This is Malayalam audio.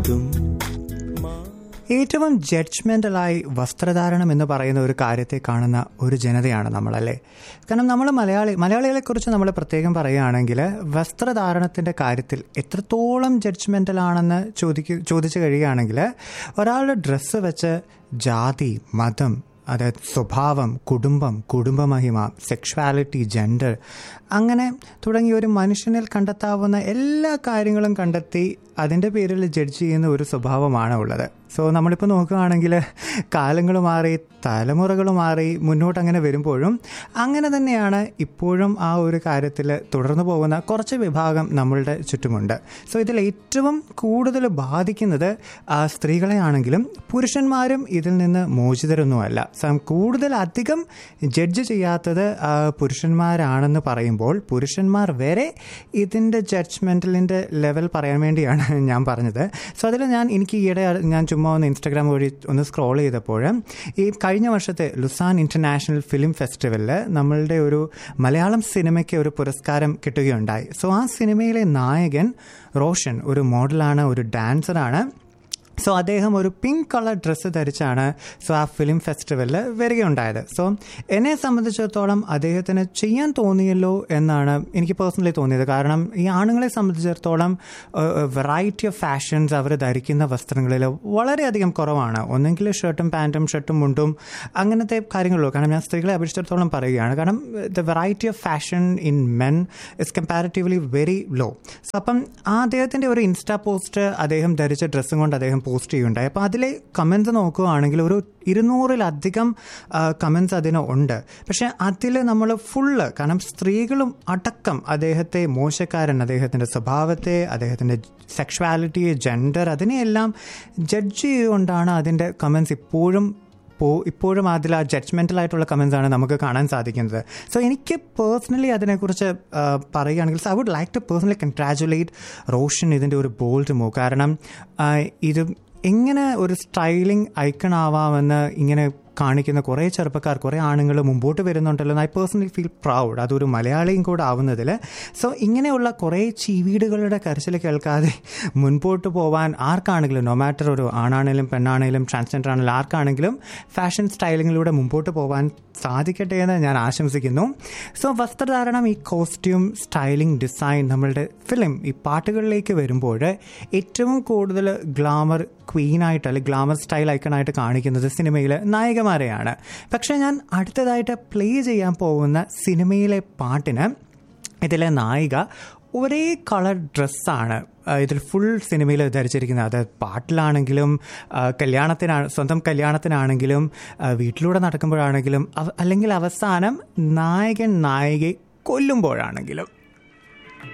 ഏറ്റവും ജഡ്ജ്മെന്റലായി വസ്ത്രധാരണം എന്ന് പറയുന്ന ഒരു കാര്യത്തെ കാണുന്ന ഒരു ജനതയാണ് നമ്മളല്ലേ കാരണം നമ്മൾ മലയാളി മലയാളികളെ കുറിച്ച് നമ്മൾ പ്രത്യേകം പറയുകയാണെങ്കിൽ വസ്ത്രധാരണത്തിന്റെ കാര്യത്തിൽ എത്രത്തോളം ജഡ്ജ്മെന്റൽ ആണെന്ന് ചോദിക്കു ചോദിച്ചു കഴിയുകയാണെങ്കിൽ ഒരാളുടെ ഡ്രസ്സ് വെച്ച് ജാതി മതം അതായത് സ്വഭാവം കുടുംബം കുടുംബമഹിമ സെക്ഷുവാലിറ്റി ജെൻഡർ അങ്ങനെ തുടങ്ങി ഒരു മനുഷ്യനിൽ കണ്ടെത്താവുന്ന എല്ലാ കാര്യങ്ങളും കണ്ടെത്തി അതിൻ്റെ പേരിൽ ജഡ്ജ് ചെയ്യുന്ന ഒരു സ്വഭാവമാണ് ഉള്ളത് സോ നമ്മളിപ്പോൾ നോക്കുകയാണെങ്കിൽ കാലങ്ങൾ മാറി തലമുറകൾ മാറി മുന്നോട്ട് അങ്ങനെ വരുമ്പോഴും അങ്ങനെ തന്നെയാണ് ഇപ്പോഴും ആ ഒരു കാര്യത്തിൽ തുടർന്നു പോകുന്ന കുറച്ച് വിഭാഗം നമ്മളുടെ ചുറ്റുമുണ്ട് സോ ഇതിൽ ഏറ്റവും കൂടുതൽ ബാധിക്കുന്നത് ആ സ്ത്രീകളെ ആണെങ്കിലും പുരുഷന്മാരും ഇതിൽ നിന്ന് മോചിതരൊന്നുമല്ല സോ കൂടുതൽ അധികം ജഡ്ജ് ചെയ്യാത്തത് ആ, പുരുഷന്മാരാണെന്ന് പറയുമ്പോൾ പുരുഷന്മാർ വരെ ഇതിൻ്റെ ജഡ്ജ്മെൻറ്റലിൻ്റെ ലെവൽ പറയാൻ വേണ്ടിയാണ് ഞാൻ പറഞ്ഞത് സോ അതിൽ ഞാൻ എനിക്ക് ഈയിടെ ഞാൻ ചുമ്മാ ഒന്ന് ഇൻസ്റ്റാഗ്രാം വഴി ഒന്ന് സ്ക്രോൾ ചെയ്തപ്പോൾ ഈ കഴിഞ്ഞ വർഷത്തെ ലുസാൻ ഇന്റർനാഷണൽ ഫിലിം ഫെസ്റ്റിവലിൽ നമ്മളുടെ ഒരു മലയാളം സിനിമയ്ക്ക് ഒരു പുരസ്കാരം കിട്ടുകയുണ്ടായി സോ ആ സിനിമയിലെ നായകൻ റോഷൻ ഒരു മോഡലാണ് ഒരു ഡാൻസറാണ് സോ അദ്ദേഹം ഒരു പിങ്ക് കളർ ഡ്രസ്സ് ധരിച്ചാണ് സോ ആ ഫിലിം ഫെസ്റ്റിവലിൽ വരികയുണ്ടായത് സോ എന്നെ സംബന്ധിച്ചിടത്തോളം അദ്ദേഹത്തിന് ചെയ്യാൻ തോന്നിയല്ലോ എന്നാണ് എനിക്ക് പേഴ്സണലി തോന്നിയത് കാരണം ഈ ആണുങ്ങളെ സംബന്ധിച്ചിടത്തോളം വെറൈറ്റി ഓഫ് ഫാഷൻസ് അവർ ധരിക്കുന്ന വസ്ത്രങ്ങളിൽ വളരെയധികം കുറവാണ് ഒന്നെങ്കിൽ ഷർട്ടും പാൻറ്റും ഷർട്ടും മുണ്ടും അങ്ങനത്തെ കാര്യങ്ങളുള്ളൂ കാരണം ഞാൻ സ്ത്രീകളെ അപേക്ഷിച്ചിടത്തോളം പറയുകയാണ് കാരണം the variety of fashion in men is comparatively very low so അപ്പം ആ അദ്ദേഹത്തിൻ്റെ ഒരു ഇൻസ്റ്റാ പോസ്റ്റ് അദ്ദേഹം ധരിച്ച ഡ്രസ്സും കൊണ്ട് അദ്ദേഹം പോസ്റ്റ് ചെയ്യുണ്ടായി അപ്പോൾ അതിലെ കമൻസ് നോക്കുകയാണെങ്കിൽ ഒരു ഇരുന്നൂറിലധികം കമൻസ് അതിന് ഉണ്ട് പക്ഷെ അതിൽ നമ്മൾ ഫുള്ള് കാരണം സ്ത്രീകളും അടക്കം അദ്ദേഹത്തെ മോശക്കാരൻ അദ്ദേഹത്തിൻ്റെ സ്വഭാവത്തെ അദ്ദേഹത്തിൻ്റെ സെക്ഷുവാലിറ്റി ജെൻഡർ അതിനെയെല്ലാം ജഡ്ജ് ചെയ്തുകൊണ്ടാണ് അതിൻ്റെ കമൻസ് ഇപ്പോഴും ഇപ്പോൾ ഇപ്പോഴും അതിൽ ആ ജഡ്ജ്മെൻ്റൽ ആയിട്ടുള്ള കമൻസ് ആണ് നമുക്ക് കാണാൻ സാധിക്കുന്നത് സോ എനിക്ക് പേഴ്സണലി അതിനെക്കുറിച്ച് ആ, പറയുകയാണെങ്കിൽ I would like to personally congratulate Roshan ഇതിൻ്റെ ഒരു ബോൾഡ് മൂവ് കാരണം ആ, ഇത് എങ്ങനെ ഒരു സ്റ്റൈലിംഗ് ഐക്കൺ ആവാമെന്ന് ഇങ്ങനെ കാണിക്കുന്ന കുറേ ചെറുപ്പക്കാർ കുറേ ആണുങ്ങൾ മുമ്പോട്ട് വരുന്നുണ്ടല്ലോ ഐ പേഴ്സണലി ഫീൽ പ്രൗഡ് അതൊരു മലയാളിയും കൂടെ ആവുന്നതിൽ സോ ഇങ്ങനെയുള്ള കുറേ ചീവീടുകളുടെ കരച്ചിൽ കേൾക്കാതെ മുൻപോട്ട് പോവാൻ ആർക്കാണെങ്കിലും നോ മാറ്റർ ഒരു ആണാണെങ്കിലും പെണ്ണാണെങ്കിലും ട്രാൻസ്ജെൻഡർ ആണെങ്കിലും ആർക്കാണെങ്കിലും ഫാഷൻ സ്റ്റൈലിങ്ങിലൂടെ മുമ്പോട്ട് പോകാൻ സാധിക്കട്ടെ എന്ന് ഞാൻ ആശംസിക്കുന്നു സോ വസ്ത്രധാരണം ഈ കോസ്റ്റ്യൂം സ്റ്റൈലിംഗ് ഡിസൈൻ നമ്മളുടെ ഫിലിം ഈ പാട്ടുകളിലേക്ക് വരുമ്പോൾ ഏറ്റവും കൂടുതൽ ഗ്ലാമർ ക്വീനായിട്ട് അല്ലെങ്കിൽ ഗ്ലാമർ സ്റ്റൈൽ ഐക്കണായിട്ട് കാണിക്കുന്നത് സിനിമയിലെ നായികമാരെയാണ് പക്ഷേ ഞാൻ അടുത്തതായിട്ട് പ്ലേ ചെയ്യാൻ പോകുന്ന സിനിമയിലെ പാട്ടിന് ഇതിലെ നായിക ഒരേ കളർ ഡ്രസ്സാണ് ഇതിൽ ഫുൾ സിനിമയിൽ ധരിച്ചിരിക്കുന്നത് അത് പാട്ടിലാണെങ്കിലും ആ, കല്യാണത്തിനാണ് സ്വന്തം കല്യാണത്തിനാണെങ്കിലും ആ, വീട്ടിലൂടെ നടക്കുമ്പോഴാണെങ്കിലും അവ- അല്ലെങ്കിൽ അവസാനം നായകൻ നായികയെ കൊല്ലുമ്പോഴാണെങ്കിലും